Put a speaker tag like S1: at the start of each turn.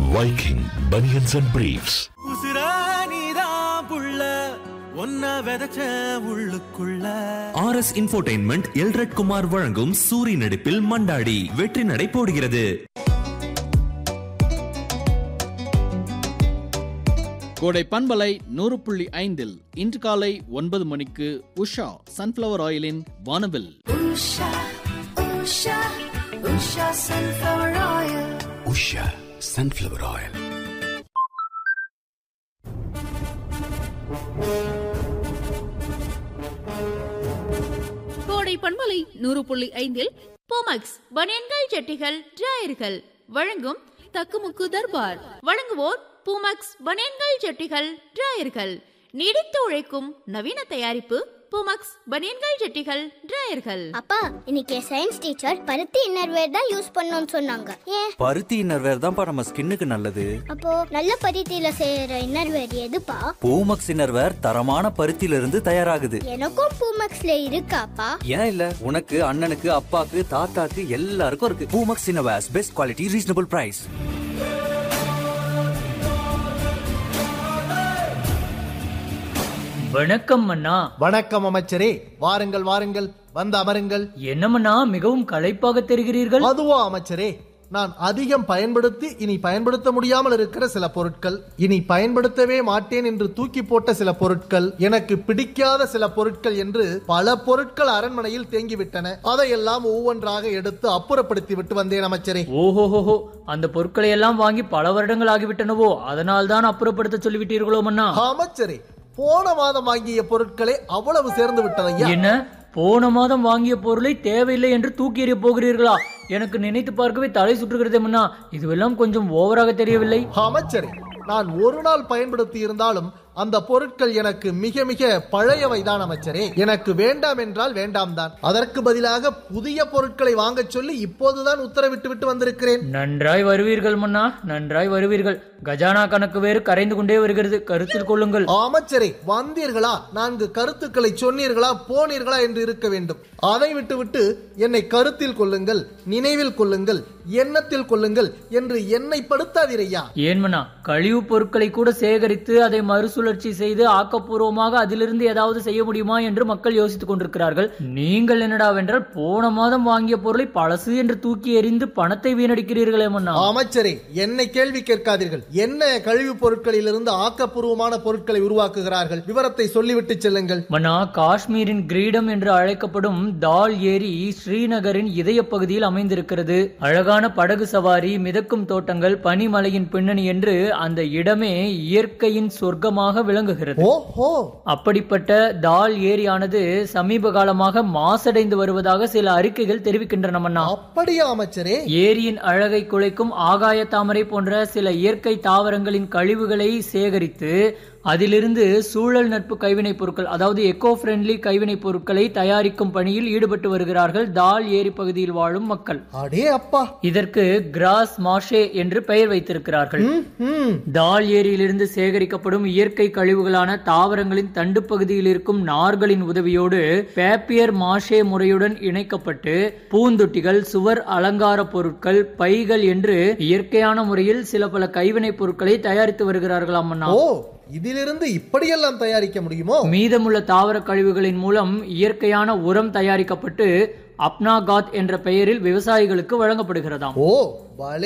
S1: Viking Bunions and Briefs.
S2: உசுரானிதான் புள்ள ஒன்ன விதைச்ச உள்ளுக்குள்ள
S3: R S infotainment Elred Kumar வழங்கும் சூரி நடிப்பில் மண்டாடி வெற்றி நடை போடுகிறது
S4: கோடை பண்பலை நூறு புள்ளி ஐந்தில் இன்று காலை ஒன்பது மணிக்கு உஷா சன்ஃப்ளவர் ஆயிலின் வானவில்
S5: Usha, Usha, Usha sunflower oil.
S6: Usha sunflower oil
S7: கோடை பண்பலை நூறு புள்ளி ஐந்தில் போமக்ஸ் பனியன்கள் ஜட்டிகள் டிராயர்கள் வழங்கும் தக்குமுக்கு தர்பார் வழங்குவோர் பூமக்ஸ் பனியன்கள் ஜட்டிகள் டிராயர்கள் நீடித்து உழைக்கும் நவீன தயாரிப்பு பூமக்ஸ் பனியன்கள் ஜட்டிகள் டிராயர்கள்
S8: அப்பா இன்னைக்கு சயின்ஸ் டீச்சர் பருத்தி இன்னர்வேர் தான் யூஸ் பண்ணணும்னு சொன்னாங்க ஏன்
S2: பருத்தி இன்னர்வேர் தான்ப்பா நம்ம ஸ்கின்னுக்கு நல்லது
S8: அப்போ நல்ல பருத்தியில செய்யற இன்னர்வேர் எதுப்பா
S2: பூமக்ஸ் இன்னர்வேர் தரமான பருத்தியில இருந்து தயாராகுது
S8: எனக்கும் பூமக்ஸ்ல இருக்காப்பா
S2: ஏன் இல்ல உனக்கு அண்ணனுக்கு அப்பாக்கு தாத்தாக்கு எல்லாருக்கும் இருக்கு Poomex innerwears best quality reasonable price
S9: வணக்கம் அண்ணா
S10: வணக்கம் அமைச்சரே வாருங்கள் வாருங்கள் வந்து அமருங்கள்
S9: என்னமண்ணா மிகவும் களைப்பாக தெரிகிறீர்கள்
S10: அதுவா அமைச்சரே நான் அதிகம் பயன்படுத்தி இனி பயன்படுத்த முடியாமல் இருக்கிற சில பொருட்கள் இனி பயன்படுத்தவே மாட்டேன் என்று தூக்கி போட்ட சில பொருட்கள் எனக்கு பிடிக்காத சில பொருட்கள் என்று பல பொருட்கள் அரண்மனையில் தேங்கிவிட்டன அதையெல்லாம் ஒவ்வொன்றாக எடுத்து அப்புறப்படுத்தி விட்டு வந்தேன் அமைச்சரே
S9: ஓஹோஹோஹோ அந்த பொருட்களை எல்லாம் வாங்கி பல வருடங்கள் ஆகிவிட்டனவோ அதனால் தான் அப்புறப்படுத்த சொல்லிவிட்டீர்களோ மன்னா
S10: அமைச்சரே போன மாதம் வாங்கிய பொருட்களே அவ்வளவு சேர்ந்து விட்டதையா
S9: என்ன போன மாதம் வாங்கிய பொருளை தேவையில்லை என்று தூக்கி எறிய போகிறீர்களா எனக்கு நினைத்து பார்க்கவே தலை சுற்றுகிறதே மன்னா இதுவெல்லாம் கொஞ்சம் ஓவராக தெரியவில்லை
S10: அமைச்சரே நான் ஒரு நாள் பயன்படுத்தி இருந்தாலும் அந்த பொருட்கள் எனக்கு மிக மிக பழையவைதான் அமைச்சரே எனக்கு வேண்டாம் என்றால் வேண்டாம் தான் அதற்கு பதிலாக புதிய பொருட்களை வாங்கச் சொல்லி இப்போதுதான் உத்தரவிட்டு விட்டு வந்திருக்கிறேன்
S9: நன்றாய் வருவீர்கள் மன்னா நன்றாய் வருவீர்கள் கஜானா கணக்கு வேறு கரைந்து கொண்டே வருகிறது கருத்தில் கொள்ளுங்கள்
S10: அமைச்சரே வந்தீர்களா நான்கு கருத்துக்களை சொன்னீர்களா போனீர்களா என்று இருக்க வேண்டும் அதை விட்டுவிட்டு என்னை கருத்தில் கொள்ளுங்கள் நினைவில் கொள்ளுங்கள் எண்ணத்தில் கொள்ளுங்கள் என்று என்னை படுத்தாதீரையா
S9: ஏன் மன்னா கழிவுப் பொருட்களை கூட சேகரித்து அதை மறுசுழற்சி செய்து ஆக்கப்பூர்வமாக அதிலிருந்து ஏதாவது செய்ய முடியுமா என்று மக்கள் யோசித்துக் கொண்டிருக்கிறார்கள் நீங்கள் என்னடாவென்றால் போன மாதம் வாங்கிய பொருளை பழசு என்று தூக்கி எறிந்து பணத்தை வீணடிக்கிறீர்களே மன்னா
S10: அமைச்சரே என்னை கேள்வி கேட்காதீர்கள் என்ன கழிவுப் பொருட்களிலிருந்து ஆக்கப்பூர்வமான பொருட்களை உருவாக்குகிறார்கள் விவரத்தை சொல்லிவிட்டு செல்லுங்கள்
S9: மன்னா காஷ்மீரின் கிரீடம் என்று அழைக்கப்படும் தால் ஏரி ஸ்ரீநகரின் இதய பகுதியில் அமைந்திருக்கிறது அழகான படகு சவாரி மிதக்கும் தோட்டங்கள் பனிமலையின் பின்னணி என்று அந்த இடமே இயற்கையின் சொர்க்கமாக விளங்குகிறது
S10: ஓஹோ
S9: அப்படிப்பட்ட தால் ஏரியானது சமீப காலமாக மாசடைந்து வருவதாக சில அறிக்கைகள் தெரிவிக்கின்றன மன்னா
S10: அப்படியா அமைச்சரே
S9: ஏரியின் அழகை குலைக்கும் ஆகாய தாமரை போன்ற சில இயற்கை தாவரங்களின் கழிவுகளை சேகரித்து அதிலிருந்து சூழல் நட்பு கைவினைப் பொருட்கள் அதாவது எக்கோ ஃப்ரெண்ட்லி கைவினைப் பொருட்களை தயாரிக்கும் பணியில் ஈடுபட்டு வருகிறார்கள் தால் ஏரி பகுதியில் வாழும் மக்கள்
S10: அடே அப்பா
S9: இதற்கு கிராஸ் மாஷே என்று பெயர் வைத்திருக்கிறார்கள்
S10: ம்
S9: தால் ஏரியிலிருந்து சேகரிக்கப்படும் இயற்கை கழிவுகளான தாவரங்களின் தண்டு பகுதியில் இருக்கும் நார்களின் உதவியோடு பேப்பியர் மாஷே முறையுடன் இணைக்கப்பட்டு பூந்தொட்டிகள் சுவர் அலங்கார பொருட்கள் பைகள் என்று இயற்கையான முறையில் சில பல கைவினைப் பொருட்களை தயாரித்து வருகிறார்களாம் அண்ணா
S10: ஓ இதிலிருந்து இப்படியெல்லாம் தயாரிக்க முடியுமோ
S9: மீதமுள்ள தாவர கழிவுகளின் மூலம் இயற்கையான உரம் தயாரிக்கப்பட்டு அப்னாகாத் என்ற பெயரில் விவசாயிகளுக்கு வழங்கப்படுகிறதாம்
S10: ஓ பலே